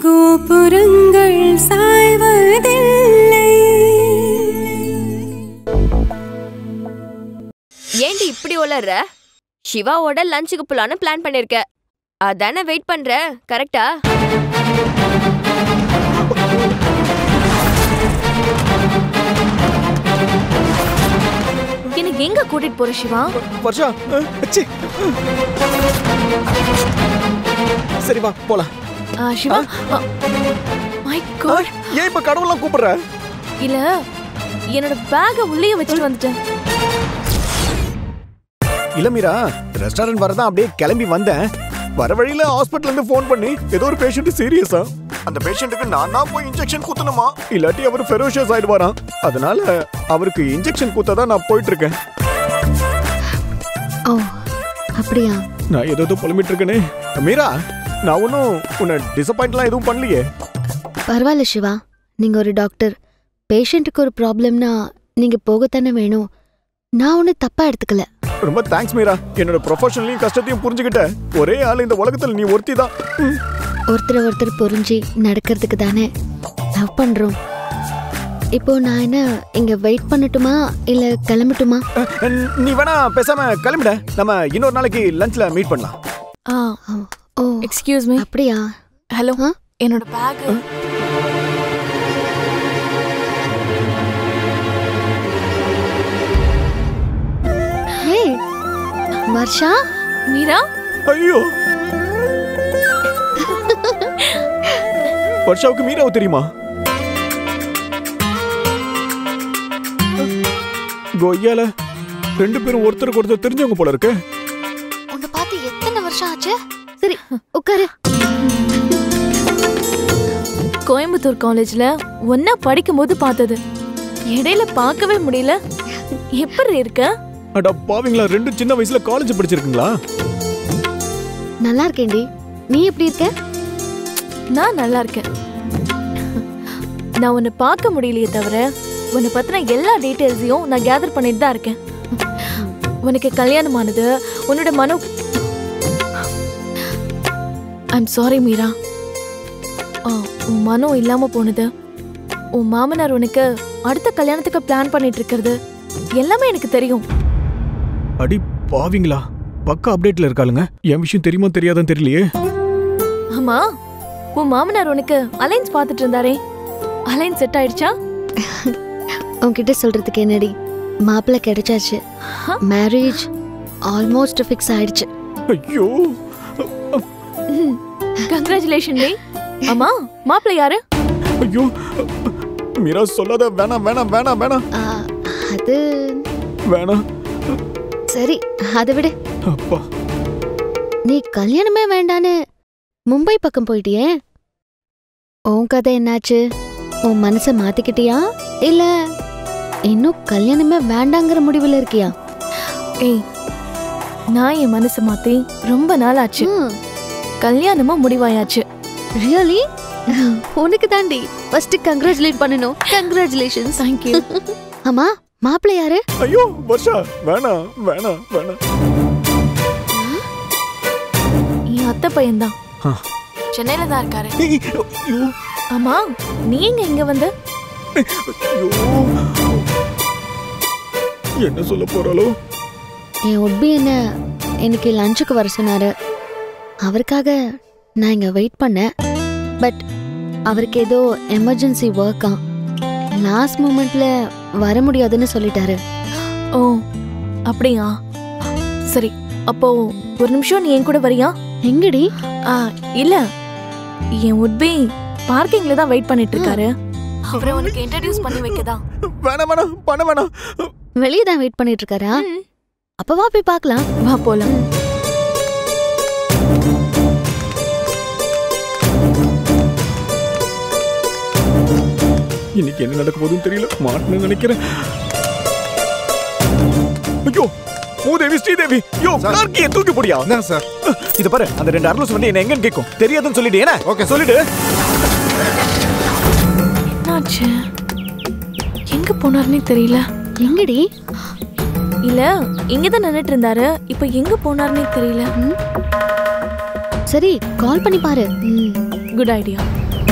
கோபுரங்கள் சாய்வதில்லை ஏண்டி இப்படி உளர்ற சிவாவோட லஞ்சுக்கு போலான்னு பிளான் பண்ணிருக்க அதானே வெயிட் பண்ற கரெக்டா எனக்கு எங்க கூட்டிட்டு போற சிவா வர்ஷா அஹ், ச்சீ. சரி வா போலாம் ஆ, சிவா மை காட் ஏன் இப்ப கடவுள்லாம் கூப்பிடுற இல்ல என்னோட பேக உள்ளேயே வச்சுட்டு வந்துட்டேன் இல்ல மீரா ரெஸ்டாரண்ட் வரதான் அப்படியே கிளம்பி வந்தேன் வர வழியில ஹாஸ்பிட்டல்ல இருந்து ஃபோன் பண்ணி ஏதோ ஒரு பேஷண்ட் சீரியஸா அந்த பேஷண்ட்டுக்கு நான் தான் போய் இன்ஜெக்ஷன் குத்தணுமா இல்லாட்டி அவர் ஃபெரோஷியஸ் ஆயிடுவாராம் அதனால அவருக்கு இன்ஜெக்ஷன் குத்த தான் நான் போயிட்டு இருக்கேன் ஓ அப்படியா நான் ஏதோ ஏதோ புலம்பிட்டு இருக்கேனே மீரா நான் ஒன்றும் உன்னை டிசப்பாயிண்ட்லாம் எதுவும் பண்ணலையே பரவாயில்ல சிவா நீங்க ஒரு டாக்டர் பேஷண்ட்டுக்கு ஒரு ப்ராப்ளம்னா நீங்க போகத்தானே வேணும் நான் ஒன்றும் தப்பா எடுத்துக்கல ரொம்ப தேங்க்ஸ் மீரா என்னோட ப்ரொஃபஷனலையும் கஷ்டத்தையும் புரிஞ்சுக்கிட்ட ஒரே ஆள் இந்த உலகத்துல நீ ஒருத்தி தான் ம். ஒருத்தர் ஒருத்தர் புரிஞ்சு நடக்கிறதுக்கு தானே லவ் பண்றோம் இப்போ நான் என்ன இங்க வெயிட் பண்ணட்டுமா இல்ல கிளம்பட்டுமா அஹ், நீ வேணா பேசாம கிளம்பிட நம்ம இன்னொரு நாளைக்கு லஞ்ச்ல மீட் பண்ணலாம் ஆ ஓ, ஓ எக்ஸ்கியூஸ் மீ அப்படியா ஹலோ ஆ? என்னோட பேக் ஹே வர்ஷா மீரா ஐயோ வர்ஷாவுக்கு மீராவை தெரியுமா கொய்யால ரெண்டு பேரும் ஒருத்தருக்கு ஒருத்தர் தெரிஞ்சவங்க போல இருக்கு உன்னை பார்த்து எத்தனை வருஷம் ஆச்சு சரி உட்காரு கோயம்புத்தூர் காலேஜ்ல ஒன்னா படிக்கும் போது பார்த்தது இடையில பார்க்கவே முடியல எப்படி இருக்க அடா பாவிங்களா ரெண்டு சின்ன வயசுல காலேஜ் படிச்சிருக்கீங்களா நல்லா இருக்கேன்டி நீ எப்படி இருக்க நான் நல்லா இருக்கேன் நான் உன்னை பார்க்க முடியலையே தவிர உன்னை பத்தின எல்லா டீட்டெயில்ஸையும் நான் கேதர் பண்ணிட்டு தான் இருக்கேன் உனக்கு கல்யாணமானது உன்னோட மனோ ஐம் சாரி மீரா ஆ, உன் மனம் இல்லாம போனது உன் மாமனார் உனக்கு அடுத்த கல்யாணத்துக்கு பிளான் பண்ணிட்டு இருக்கிறது எல்லாமே எனக்கு தெரியும் அடி பாவிங்களா பக்கா அப்டேட்ல இருக்காளுங்க என் விஷயம் தெரியுமா தெரியாதான்னு தெரியலையே ஆமா உன் மாமனார் உனக்கு அலைன்ஸ் பார்த்துட்டு இருந்தாரே அலைன்ஸ் செட் ஆயிடுச்சா உன்கிட்ட சொல்றதுக்கு என்னடி மாப்பிள்ளை கிடைச்சாச்சு மேரேஜ் ஆல்மோஸ்ட் ஃபிக்ஸ் ஆயிடுச்சு ஐயோ கங்க்ராச்சுலேஷன் டே ஆமா மாப்பிள்ளை யாரு ஐயோ மீரா சொல்லாத வேணாம் வேணாம் வேணாம் வேணாம் ஆ, அது வேணாம் சரி அதை விடு அப்பா நீ கல்யாணமே வேண்டான்னு மும்பை பக்கம் போயிட்டியே உன் கதை என்னாச்சு உன் மனசை மாத்திக்கிட்டியா இல்ல இன்னும் கல்யாணமே வேண்டாங்கிற முடிவுல இருக்கியா ஏய் நான் என் மனசை மாத்தி ரொம்ப நாள் ஆச்சு கல்யாணமும் முடிவாயாச்சு ரியலி உனக்கு தாண்டி ஃபர்ஸ்ட் கங்க்ராச்சுலேட் பண்ணணும் கங்க்ராச்சுலேஷன்ஸ் தேங்க்யூ ஆமா மாப்பிள்ளை யாரு ஐயோ வர்ஷா வேணாம் வேணாம் வேணாம் என் அத்தை பையன்தான் ஆ. சென்னையில தான் இருக்காரு ஐயோ, ஆமா நீ எங்க இங்க வந்த ஐயோ. என்ன சொல்ல போறாளோ என் ஒட்பி என்ன இன்னைக்கு லஞ்சுக்கு வர சொன்னாரு அவருக்காக நான் இங்க வெயிட் பண்ணேன் பட் அவருக்கு ஏதோ எமர்ஜென்சி ஒர்க்கா லாஸ்ட் மூமெண்ட்ல வர முடியாதுன்னு சொல்லிட்டாரு ஓ அப்படியா சரி அப்போ ஒரு நிமிஷம் நீ என் கூட வரியா எங்கடி ஆ இல்ல என் உட்பி பார்க்கிங்ல தான் வெயிட் பண்ணிட்டு இருக்காரு அவரை உனக்கு இன்ட்ரடியூஸ் பண்ணி வைக்கதா வேணாம் வேணாம் பண்ண வேணாம் வெளியே தான் வெயிட் பண்ணிட்டு இருக்காரா அப்ப வா போய் பார்க்கலாம் வா போலாம் இன்னைக்கு என்ன நடக்க போகுதுன்னு தெரியல மாட்டேன்னு நினைக்கிறேன் ஐயோ மூதேவி ஸ்ரீதேவி யோ கார்கியை தூக்கி போடியா என்னங்க சார் இத பாரு அந்த ரெண்டு அரலூஸ் வந்து என்ன எங்கன்னு கேட்கும் தெரியாதுன்னு சொல்லிடு ஏன்னா Okay, சொல்லிடு என்னாச்சு எங்க போனாருன்னே தெரியல எங்கடி இல்ல இங்கதான் நின்னுட்டு இருந்தாரு இப்ப எங்க போனாருன்னே தெரியல சரி கால் பண்ணி பாரு ம், குட் ஐடியா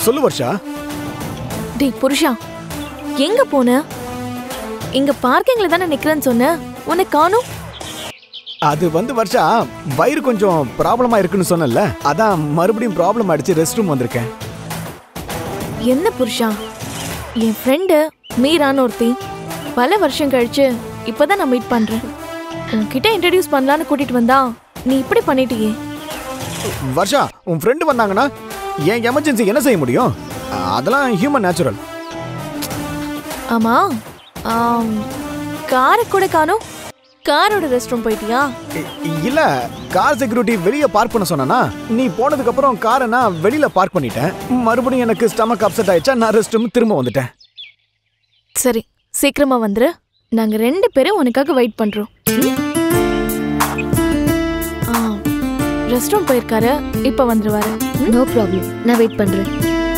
சொல்லு வர்ஷா டேய் புருஷா எங்க போன இங்க பார்க்கிங்ல தானே நிக்கிறேன்னு சொன்ன உன்னை காணும் அது வந்து வர்ஷா வயிறு கொஞ்சம் ப்ராப்ளமா இருக்குன்னு சொன்னல அதான் மறுபடியும் ப்ராப்ளம் ஆயிடுச்சு ரெஸ்ட் ரூம் வந்திருக்கேன் என்ன புருஷா என் ஃப்ரெண்டு மீரான்னு ஒருத்தி பல வருஷம் கழிச்சு இப்பதான் நான் மீட் பண்றேன் உன்கிட்ட இன்ட்ரடியூஸ் பண்ணலான்னு கூட்டிட்டு வந்தா நீ இப்படி பண்ணிட்டியே வர்ஷா உன் ஃப்ரெண்டு வந்தாங்கன்னா என் எமர்ஜென்சி என்ன செய்ய முடியும் அதெல்லாம் ஹியூமன் நேச்சுரல் ஆமா ஆம், காரை கூட காணோம் காரோட ரெஸ்ட் ரூம் போயிட்டியா இல்ல கார் செக்யூரிட்டி வெளியே பார்க் பண்ண சொன்னா நீ போனதுக்கு அப்புறம் காரை நான் வெளியில பார்க் பண்ணிட்டேன் மறுபடியும் எனக்கு ஸ்டமக் அப்செட் ஆயிடுச்சா நான் ரெஸ்ட் ரூம் திரும்ப வந்துட்டேன் சரி சீக்கிரமா வந்துரு நாங்க ரெண்டு பேரும் உனக்காக வெயிட் பண்றோம் ரெஸ்ட் ரூம் போயிருக்காரு இப்ப வந்துருவாரு ம்? நோ ப்ராப்ளம் நான் வெயிட் பண்றேன்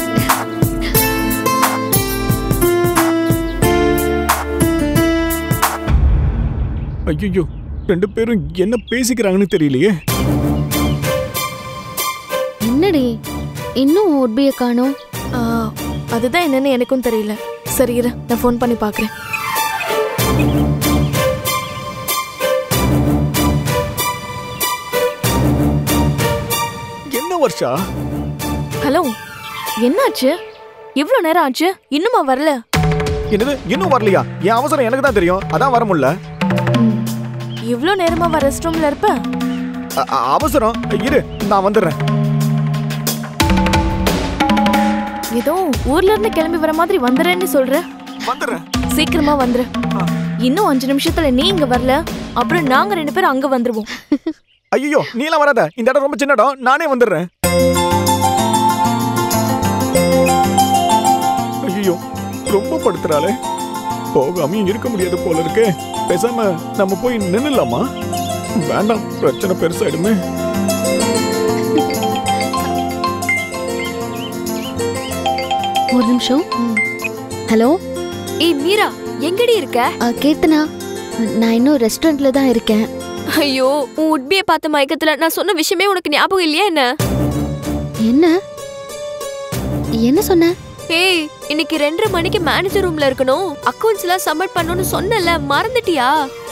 ஐயோ ரெண்டு பேரும் என்ன பேசிக்கிறாங்கன்னு தெரியலையே என்னடி இன்னும் உட்பிய காணோம் ஆ, அதுதான் என்னன்னு எனக்கும் தெரியல சரி இரு நான் ஃபோன் பண்ணி பார்க்கறேன் என்ன வருஷா ஹலோ என்னாச்சு இவ்வளோ நேரம் ஆச்சு இன்னுமா வரல என்னது இன்னும் வரலையா என் அவசரம் எனக்கு தான் தெரியும் அதான் வர முடியல இவ்வளோ நேரமா வர ரெஸ்ட் ரூம்ல இருப்ப அ- அ- அவசரம் இரு நான் வந்துடுறேன் ஏதோ ஊர்ல இருந்து கிளம்பி வர மாதிரி வந்துடுறேன்னு சொல்ற வந்துடுறேன் சீக்கிரமா வந்துரு இன்னும் அஞ்சு நிமிஷத்துல நீ இங்க வரல அப்புறம் நாங்க ரெண்டு பேரும் அங்க வந்துருவோம் ஐயோ நீலாம் வராத இந்த இடம் ரொம்ப சின்ன இடம் நானே வந்துடுறேன் ஐயோ ரொம்ப படுத்துறாளே போகாமையும் இருக்க முடியாது போல இருக்கே பேசாம நம்ம போய் நின்னுலாமா வேண்டாம் பிரச்சனை பெருசாயிடுமே ஒரு நிமிஷம் ஹலோ ஏய் மீரா எங்கடி இருக்க கீர்த்தனா நான் இன்னும் ரெஸ்டாரண்ட்ல தான் இருக்கேன் ஐயோ உன் உட்பியை பார்த்த மயக்கத்துல நான் சொன்ன விஷயமே உனக்கு ஞாபகம் இல்லையா என்ன என்ன என்ன சொன்ன ஏய் இன்னைக்கு ரெண்டரை மணிக்கு மேனேஜர் ரூம்ல இருக்கணும் அக்கவுண்ட்ஸ் எல்லாம் சப்மிட் பண்ணணும்னு சொன்னல மறந்துட்டியா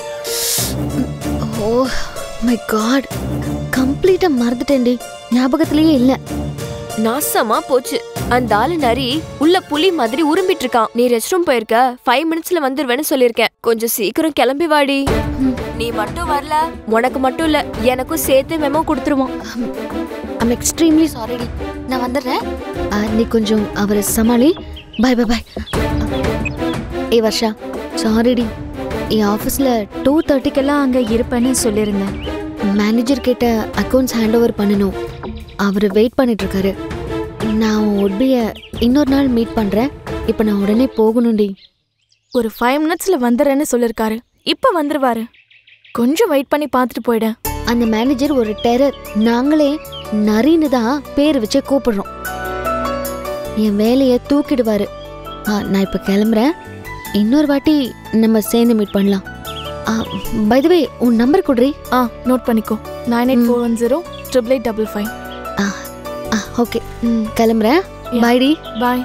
ஓ மை காட் கம்ப்ளீட்டா மறந்துட்டேன்டி ஞாபகத்திலேயே இல்ல நாசமா போச்சு அந்த ஆளு நரி உள்ள புலி மாதிரி உரும்பிட்டு இருக்கான் நீ ரெஸ்ட் ரூம் போயிருக்க ஃபைவ் மினிட்ஸ்ல வந்துருவேன்னு சொல்லிருக்கேன் கொஞ்சம் சீக்கிரம் கிளம்பி வாடி நீ மட்டும் வரல உனக்கு மட்டும் இல்ல எனக்கும் சேர்த்து மெமோ கொடுத்துருவான் ஐம் எக்ஸ்ட்ரீம்லி சாரிடி நான் வந்துடுறேன் ஆ, நீ கொஞ்சம் அவரை சமாளி பாய் பாய் பாய் ஏ வர்ஷா சாரிடி என் ஆஃபீஸில் டூ தேர்ட்டிக்கெல்லாம் அங்கே இருப்பேன்னு சொல்லியிருந்தேன் மேனேஜர் கிட்ட அக்கௌண்ட்ஸ் ஹேண்ட் ஓவர் பண்ணணும் அவர் வெயிட் பண்ணிட்டு இருக்காரு நான் உட்பிய இன்னொரு நாள் மீட் பண்ணுறேன் இப்போ நான் உடனே போகணும்டி ஒரு ஃபைவ் மினிட்ஸ்ல வந்துடுறேன்னு சொல்லிருக்காரு இப்ப வந்துருவாரு கொஞ்சம் வெயிட் பண்ணி பார்த்துட்டு போயிட அந்த மேனேஜர் ஒரு டெரர் நாங்களே நரின்னு தான் பேர் வச்சே கூப்பிடுறோம் என் வேலையை தூக்கிடுவாரு ஆ, நான் இப்போ கிளம்புறேன் இன்னொரு வாட்டி நம்ம சேர்ந்து மீட் பண்ணலாம் பை த வே உன் நம்பர் குடுறி ஆ நோட் பண்ணிக்கோ nine eight four one zero triple eight double five ஆ ஓகே கிளம்புறேன் Yeah. பாய்டி பாய்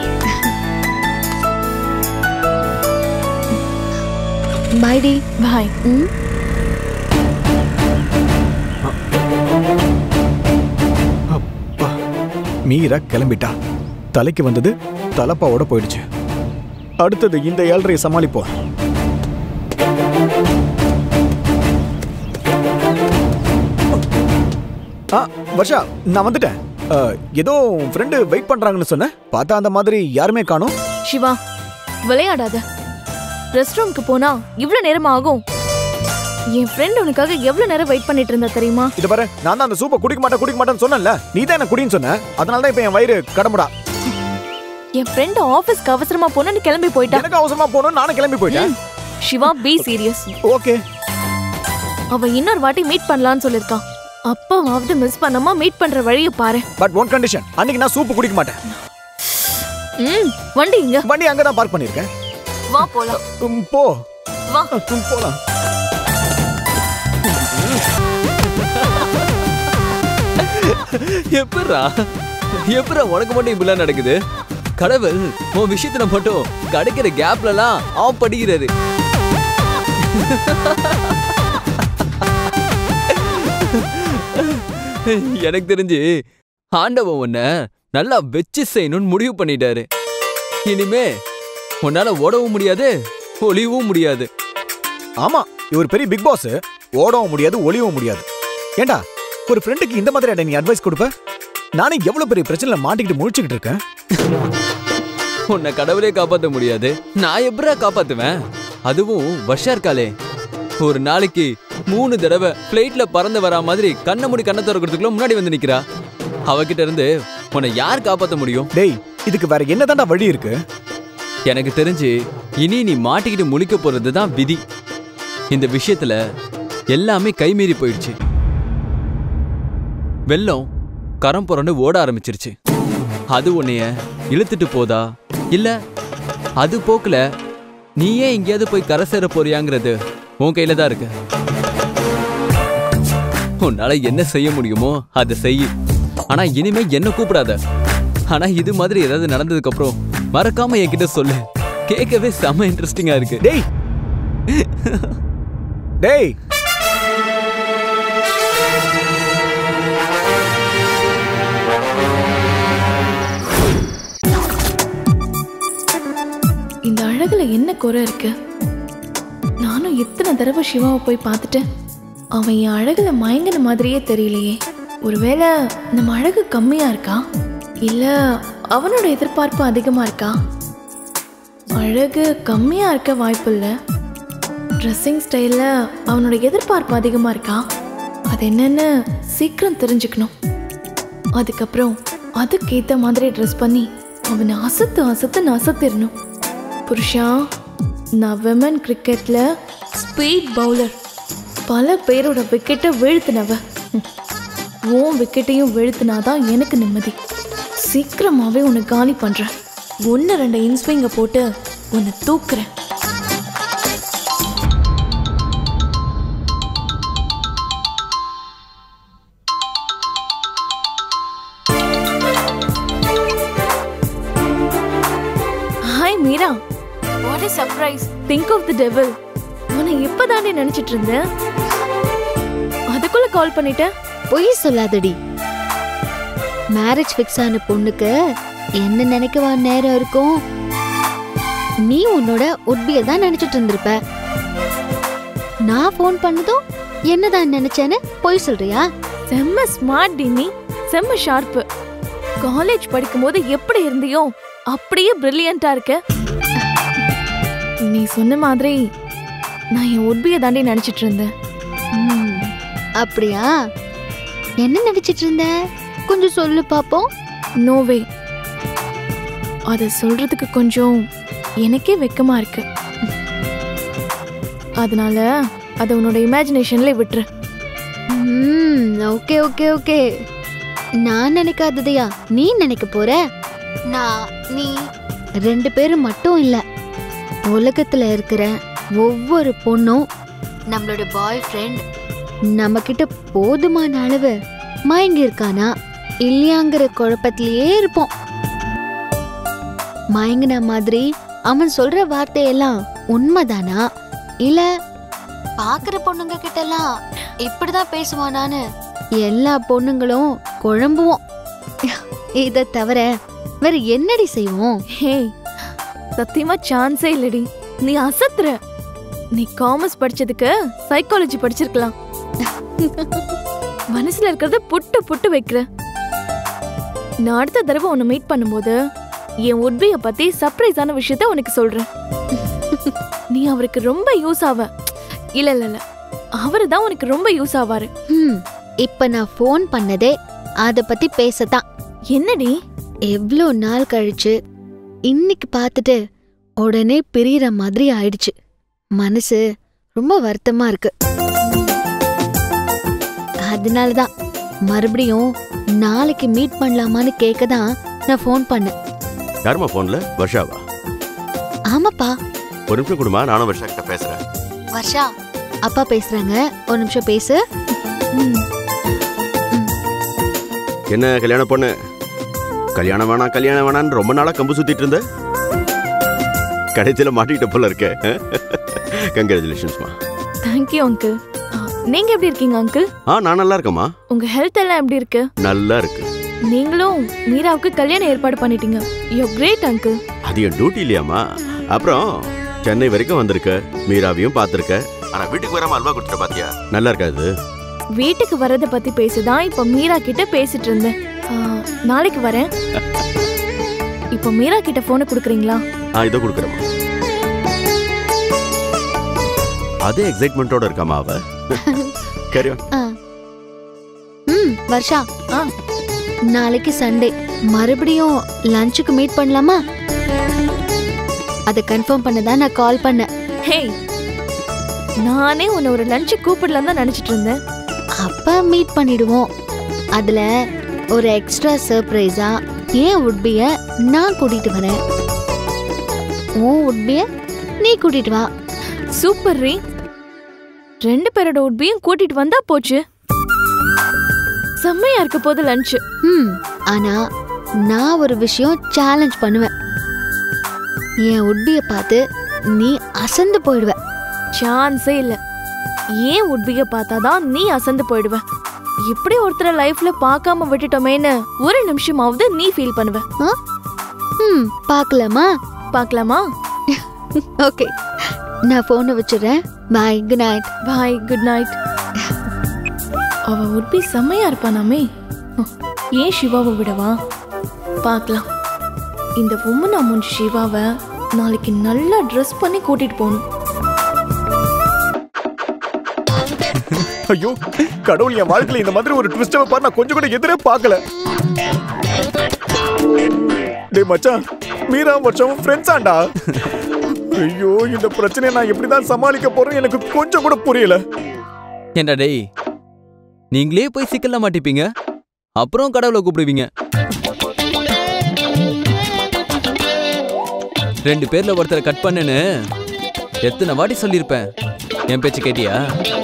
பாய்டி பாய் ம் அப்பா மீரா கிளம்பிட்டா தலைக்கு வந்தது தலப்பாவோட போயிடுச்சு அடுத்தது இந்த ஏழரையை சமாளிப்போம் ஆ வர்ஷா நான் வந்துட்டேன் அ, ஏதோ ஃப்ரெண்டு வெயிட் பண்றாங்கன்னு சொன்னேன் பார்த்தா அந்த மாதிரி யாருமே காணோம் சிவா விளையாடாத ரெஸ்ட் ரூம்க்கு போனா இவ்ளோ நேரம் ஆகும் என் ஃப்ரெண்ட் உனக்காக எவ்வளவு நேரம் வெயிட் பண்ணிட்டு இருந்தா தெரியுமா இது பாரு நான் தான் அந்த சூப்பை குடிக்க மாட்டேன் குடிக்க மாட்டேன்னு சொன்னேன்ல நீ தான் என்ன குடின்னு சொன்ன அதனால தான் இப்போ என் வயிறு கடமுடா என் ஃப்ரெண்ட் ஆபீஸ்க்கு அவசரமா போனன்னு கிளம்பி போயிட்டா எனக்கு அவசரமா போகணும் நானும் கிளம்பி போயிட்டேன் சிவா பி சீரியஸ் ஓகே அவ இன்னொரு வாட்டி மீட் பண்ணலாம்னு சொல்லிருக்கான் அப்பவாவது மிஸ் பண்ணாம மீட் பண்ற வழிய பாரு பட் ஒன் கண்டிஷன் அன்னைக்கு நான் சூப்பு குடிக்க மாட்டேன் ம் வண்டி இங்க வண்டி அங்கே தான் பார்க் பண்ணியிருக்கேன் வா போலாம் உம், போ வா உம், போலாம் எப்படா எப்பறம் உனக்கு மட்டும் இப்படிலாம் நடக்குது கடவுள் உன் விஷயத்துல மட்டும் கிடைக்கிற கேப்லலாம் ஆஃப் படிக்கிறாரு எனக்கு தெரிஞ்சு ஆண்டவன் உன்னை நல்லா வச்சு செய்யணும்னு முடிவு பண்ணிட்டாரு இனிமே உன்னால ஓடவும் முடியாது ஒளியவும் முடியாது ஆமா இவர் பெரிய பிக் பாஸ் ஓடவும் முடியாது ஒளியவும் முடியாது ஏண்டா ஒரு ஃப்ரெண்டுக்கு இந்த மாதிரி நீ அட்வைஸ் கொடுப்ப நானே எவ்வளவு பெரிய பிரச்சனைல மாட்டிக்கிட்டு முழிச்சுக்கிட்டு இருக்கேன் உன்னை கடவுளே காப்பாத்த முடியாது நான் எப்படா காப்பாத்துவேன் அதுவும் வருஷா இருக்காளே ஒரு நாளைக்கு மூணு தடவை ஃப்ளைட்ல பறந்து வரா மாதிரி கண்ணை மூடி கண்ணை திறக்கிறதுக்குள்ள முன்னாடி வந்து நிக்கிறா அவகிட்ட இருந்து உன்னை யார் காப்பாத்த முடியும் டேய் இதுக்கு வேற என்னதான்டா வழி இருக்கு எனக்கு தெரிஞ்சு இனி நீ மாட்டிக்கிட்டு முழிக்க போறது தான் விதி இந்த விஷயத்துல எல்லாமே கைமீறி போயிடுச்சு வெள்ளம் கரம் புரண்டு ஓட ஆரம்பிச்சிருச்சு அது உன்னைய இழுத்துட்டு போதா இல்ல அது போக்குல நீயே எங்கேயாவது போய் கரை சேர போறியாங்கிறது உன் கையில தான் இருக்கு உன்னால என்ன செய்ய முடியுமோ அதை செய் ஆனா இனிமே என்ன கூப்பிடாத ஆனா இது மாதிரி ஏதாவது நடந்ததுக்கு அப்புறம் மறக்காம என்கிட்ட சொல்லு கேட்கவே செம இன்ட்ரெஸ்டிங்கா இருக்கு டேய் டேய் இந்த அழகுல என்ன குறை இருக்கு நானும் எத்தனை தடவை சிவாவை போய் பார்த்துட்டேன் அவன் என் அழகுல மயங்கின மாதிரியே தெரியலையே ஒருவேளை நம்ம அழகு கம்மியா இருக்கா இல்ல அவனோட எதிர்பார்ப்பு அதிகமா இருக்கா அழகு கம்மியா இருக்க வாய்ப்பு இல்லை ட்ரெஸ்ஸிங் ஸ்டைலில் அவனோட எதிர்பார்ப்பு அதிகமாக இருக்கா அது என்னன்னு சீக்கிரம் தெரிஞ்சுக்கணும் அதுக்கப்புறம் அதுக்கேற்ற மாதிரி ட்ரெஸ் பண்ணி அவனை அசத்து அசத்து அசத்திடணும் புருஷா நான் விமன் கிரிக்கெட்டில் ஸ்பீட் பவுலர் பல பேரோட விக்கெட்டை வீழ்த்தினவ ம். உன் விக்கெட்டையும் வீழ்த்தினாதான் எனக்கு நிம்மதி சீக்கிரமாகவே உன்னை காலி பண்ணுறேன் ஒன்று ரெண்டு இன்ஸ்விங்கை போட்டு உன்னை தூக்குறேன் hi Meera what is surprise think of the devil உன்னை இப்பதானே நினைச்சிட்டு இருந்தேன் அதுக்குள்ள கால் பண்ணிட்டேன் பொய் சொல்லாதடி மேரேஜ் ஃபிக்ஸ் ஆன பொண்ணுக்கு என்ன நினைக்கவா நேரம் இருக்கும் நீ உன்னோட உட்பிய தான் நினைச்சிட்டு இருந்திருப்ப நான் ஃபோன் பண்ணதும் என்னதான் நினைச்சேன்னு பொய் சொல்றியா செம்ம ஸ்மார்ட் டி நீ செம்ம ஷார்ப்பு காலேஜ் படிக்கும்போது எப்படி இருந்தியோ அப்படியே பிரில்லியண்டா இருக்க நீ சொன்ன மாதிரி நான் என் உட்பியை தாண்டி நினைச்சிட்டு இருந்தேன் ம், அப்படியா என்ன நினைச்சிட்டு இருந்த கொஞ்சம் சொல்லு பாப்போம் நோவே அதை சொல்றதுக்கு கொஞ்சம் எனக்கே வெக்கமா இருக்கு அதனால அதை உன்னோட இமேஜினேஷன்ல விட்டுரு ம் ஓகே ஓகே ஓகே நான் நினைக்காததையா நீ நினைக்க போற நான் நீ ரெண்டு பேரும் மட்டும் இல்ல உலகத்துல இருக்கிற ஒவ்வொரு பொண்ணும் நம்மளோட பாய் ஃப்ரெண்ட் நம்ம கிட்ட போதுமான அளவு மயங்கி இருக்கானா இல்லையாங்கிற குழப்பத்திலேயே இருப்போம் மயங்கின மாதிரி அவன் சொல்ற வார்த்தையெல்லாம் உண்மைதானா இல்ல பாக்குற பொண்ணுங்க கிட்ட எல்லாம் இப்படிதான் பேசுவானான்னு எல்லா பொண்ணுங்களும் குழம்புவோம் இத தவிர வேற என்னடி செய்வோம் ஹே சத்தியமா சான்ஸே இல்லடி நீ அசத்துற நீ காமர்ஸ் படிச்சதுக்கு சைக்காலஜி படிச்சிருக்கலாம் மனசுல இருக்கிறத புட்டு புட்டு வைக்கிற நான் அடுத்த தடவை உன்னை மீட் பண்ணும்போது என் உட்பிய பத்தி சர்ப்ரைஸான விஷயத்த உனக்கு சொல்றேன் நீ அவருக்கு ரொம்ப யூஸ் ஆவ இல்ல இல்ல இல்ல அவரு தான் உனக்கு ரொம்ப யூஸ் ஆவாரு ஹம், இப்ப நான் ஃபோன் பண்ணதே அத பத்தி பேசத்தான் என்னடி எவ்வளோ நாள் கழிச்சு இன்னைக்கு பார்த்துட்டு உடனே பிரியற மாதிரி ஆயிடுச்சு மனசு ரொம்ப வருத்தமா இருக்கு அதனாலதான் மறுபடியும் நாளைக்கு மீட் பண்ணலாமான்னு கேட்க தான் நான் ஃபோன் பண்ணேன் யாரும்மா ஃபோன்ல வர்ஷாவா ஆமாப்பா ஒரு நிமிஷம் கொடுமா நானும் வர்ஷா கிட்ட பேசுறேன் வர்ஷா அப்பா பேசுறாங்க ஒரு நிமிஷம் பேசு ம், என்ன கல்யாண பொண்ணு கல்யாணம் வேணாம் கல்யாணம் வேணான்னு ரொம்ப நாளா கம்பு சுத்திட்டு இருந்த கடைசியில மாட்டிக்கிட்ட போல இருக்க கங்க்ராச்சுலேஷன்ஸ்மா தேங்க்யூ அங்கிள் நீங்க எப்படி இருக்கீங்க அங்கிள் ஆ நான் நல்லா இருக்கேம்மா உங்க ஹெல்த் எல்லாம் எப்படி இருக்கு நல்லா இருக்கு நீங்களும் மீராவுக்கு கல்யாணம் ஏற்பாடு பண்ணிட்டீங்க யூ கிரேட் அங்கிள் அது என் டியூட்டி இல்லையாம்மா அப்புறம் சென்னை வரைக்கும் வந்திருக்க மீராவையும் பார்த்துருக்க ஆனா வீட்டுக்கு வராம அல்வா கொடுத்துட்ட பாத்தியா நல்லா இருக்காது வீட்டுக்கு வரத பத்தி பேசதான் இப்ப மீரா கிட்ட பேசிட்டு இருந்தேன் ஆ, நாளைக்கு வரேன் இப்போ மீரா கிட்ட போனை கொடுக்குறீங்களா ஆ இதோ கொடுக்குறேம்மா அதே எக்ஸைட்மெண்ட்டோட இருக்காமா அவ கேரி ஆ ம் வர்ஷா ஆ. நாளைக்கு சண்டே மறுபடியும் லஞ்சுக்கு மீட் பண்ணலாமா அதை கன்ஃபார்ம் பண்ண தான் நான் கால் பண்ணேன் ஹே நானே உன்னை ஒரு லஞ்சு கூப்பிடலாம் தான் நினைச்சிட்டு இருந்தேன் அப்ப மீட் பண்ணிடுவோம் அதுல ஒரு எக்ஸ்ட்ரா சர்ப்ரைஸா ஏன் உட்பிய நான் கூட்டிட்டு வரேன் உன் உட்பிய நீ கூட்டிட்டு வா சூப்பர் ரீ ரெண்டு பேரோட உட்பியும் கூட்டிட்டு வந்தா போச்சு செம்மையா இருக்க போது லஞ்சு ம் ஆனா நான் ஒரு விஷயம் சேலஞ்ச் பண்ணுவேன் என் உட்பிய பார்த்து நீ அசந்து போயிடுவ சான்ஸே இல்ல ஏன் உட்பிக பார்த்தாதான் நீ அசந்து போயிடுவ இப்படி ஒருத்தரை லைஃப்ல பார்க்காம விட்டுட்டோமேன்னு ஒரு நிமிஷமாவது நீ ஃபீல் பண்ணுவ ஆ? ம் பார்க்கலாமா பார்க்கலாமா ஓகே நான் போனை வச்சிடுறேன் bye good night bye good night அவ உட்பி செம்மையா இருப்பானாமே ஹம், ஏன் சிவாவை விடவா பார்க்கலாம் இந்த உம்மன் அம்மன் சிவாவை நாளைக்கு நல்லா ட்ரெஸ் பண்ணி கூட்டிட்டு போகணும் ஐயோ கடவுள் என் வாழ்க்கையில இந்த மாதிரி ஒரு ட்விஸ்ட் வைப்பார் நான் கொஞ்சம் கூட எதிரே பார்க்கல டேய் மச்சான் மீரா வருஷம் ஃப்ரெண்ட்ஸாண்டா ஐயோ இந்த பிரச்சனையை நான் எப்படி தான் சமாளிக்க போறேன் எனக்கு கொஞ்சம் கூட புரியல ஏண்டா டேய் நீங்களே போய் சிக்கல்ல மாட்டிப்பீங்க அப்புறம் கடவுளை கூப்பிடுவீங்க ரெண்டு பேர்ல ஒருத்தரை கட் பண்ணுன்னு எத்தனை வாட்டி சொல்லியிருப்பேன் என் பேச்சு கேட்டியா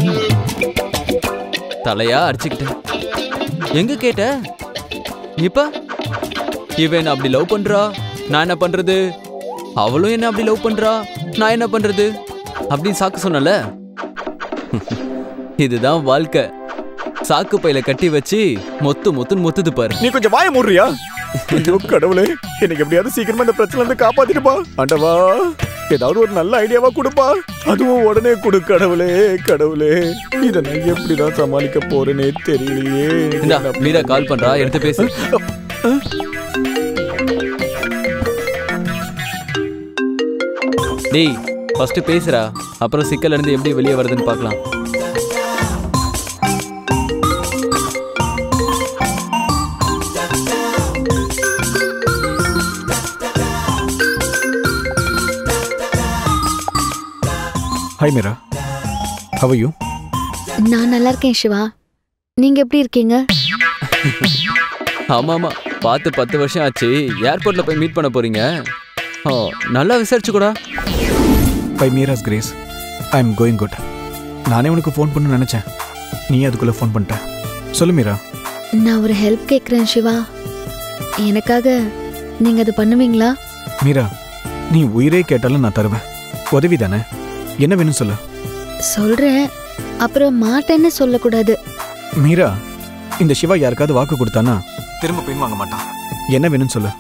தலையா அடிச்சுக்கிட்டேன் எங்க கேட்ட இப்ப இவன் என்ன அப்படி லவ் பண்றா நான் என்ன பண்றது அவளும் என்ன அப்படி லவ் பண்றா நான் என்ன பண்றது அப்படின்னு சாக்கு சொன்னல இதுதான் வாழ்க்கை சாக்கு பையில கட்டி வச்சு மொத்து மொத்துன்னு மொத்துது பாரு நீ கொஞ்சம் வாய மூடுறியா ஐயோ கடவுளே எனக்கு எப்படியாவது சீக்கிரமா இந்த பிரச்சனை இருந்து காப்பாத்திட்டுப்பா ஆண்டவா ஏதாவது ஒரு நல்ல ஐடியாவா கொடுப்பா அதுவும் உடனே கொடு கடவுளே கடவுளே இதை நான் எப்படிதான் சமாளிக்க போறேனே தெரியலையே இந்தா மீரா கால் பண்றா எடுத்து பேசு டேய் ஃபர்ஸ்ட் பேசுறா அப்புறம் சிக்கல்ல இருந்து எப்படி வெளியே வருதுன்னு பார்க்கலாம் ஹாய் மீரா ஹவ் யூ நான் நல்லா இருக்கேன் சிவா நீங்க எப்படி இருக்கீங்க ஆமா ஆமா பார்த்து பத்து வருஷம் ஆச்சு ஏர்போர்ட்ல போய் மீட் பண்ண போறீங்க ஓ நல்லா விசாரிச்சுக்கூடா bye Meera's grace I am going good நானே உனக்கு ஃபோன் பண்ண நினைச்சேன் நீ அதுக்குள்ள ஃபோன் பண்ணிட்ட சொல்லு மீரா நான் ஒரு ஹெல்ப் கேட்குறேன் சிவா எனக்காக நீங்க அது பண்ணுவீங்களா மீரா நீ உயிரே கேட்டாலும் நான் தருவேன் உதவி தானே என்ன வேணும் சொல்லு சொல்றேன் அப்புறம் மாட்டேன்னு சொல்லக்கூடாது மீரா இந்த சிவா யாருக்காவது வாக்கு கொடுத்தானா திரும்ப பின் வாங்க மாட்டான் என்ன வேணும்னு சொல்லு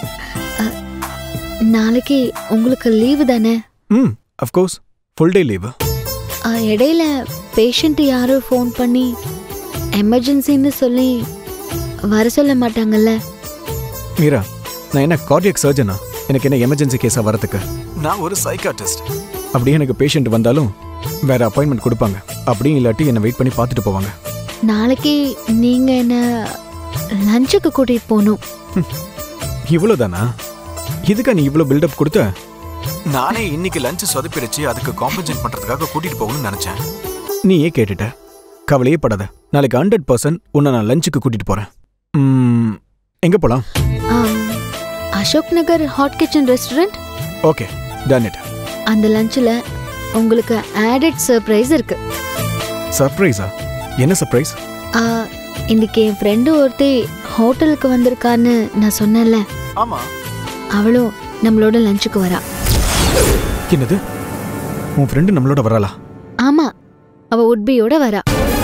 நாளைக்கு உங்களுக்கு லீவு தானே ம் அஃப்கோர்ஸ் ஃபுல் டே லீவு ஆ, இடையில பேஷண்ட் யாரோ ஃபோன் பண்ணி எமர்ஜென்சின்னு சொல்லி வர சொல்ல மாட்டாங்கல்ல மீரா நான் என்ன கார்டியக் சர்ஜனா எனக்கு என்ன எமர்ஜென்சி கேஸா வரதுக்கு நான் ஒரு சைக்காட்டிஸ்ட் அப்படியே எனக்கு பேஷண்ட் வந்தாலும் வேற அப்பாயின்மெண்ட் கொடுப்பாங்க அப்படியும் இல்லாட்டி என்னை வெயிட் பண்ணி பார்த்துட்டு போவாங்க நாளைக்கு நீங்க என்ன லஞ்சுக்கு கூட்டிட்டு போகணும் இவ்வளவுதானா இதுக்கா நீ இவ்வளவு பில்டப் கொடுத்த நானே இன்னைக்கு லஞ்ச் சொதப்பிடுச்சு அதுக்கு காம்பன்சேட் பண்றதுக்காக கூட்டிட்டு போகணும்னு நினைச்சேன் நீ ஏன் கேட்டுட்ட கவலையே படாத நாளைக்கு ஹண்ட்ரட் பர்சன்ட் உன்னை நான் லஞ்சுக்கு கூட்டிட்டு போறேன் ம், எங்க போலாம் ஆம், Ashok Nagar hot kitchen restaurant okay done it அந்த லஞ்சில் உங்களுக்கு ஆடட் சர்ப்ரைஸ் இருக்கு சர்ப்ரைஸா என்ன சர்ப்ரைஸ் ஆ, இன்னைக்கு என் ஃப்ரெண்டு ஒருத்தி ஹோட்டலுக்கு வந்திருக்கான்னு நான் சொன்னேன்ல ஆமா அவளும் நம்மளோட லஞ்சுக்கு வரா என்னது உன் ஃப்ரெண்டு நம்மளோட வரலா ஆமா அவ உட்பியோட வரா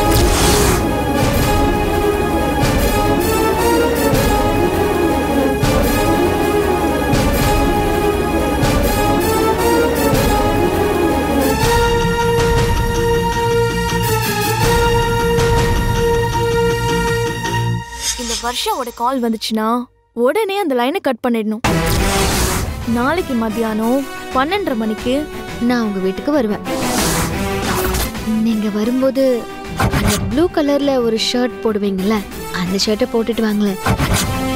இந்த வருஷாவோட கால் வந்துச்சுன்னா உடனே அந்த லைனை கட் பண்ணிடணும் நாளைக்கு மத்தியானம் பன்னெண்டரை மணிக்கு நான் உங்க வீட்டுக்கு வருவேன் நீங்க வரும்போது அந்த ப்ளூ கலர்ல ஒரு ஷர்ட் போடுவீங்கல்ல அந்த ஷர்ட்டை போட்டுட்டு வாங்களேன்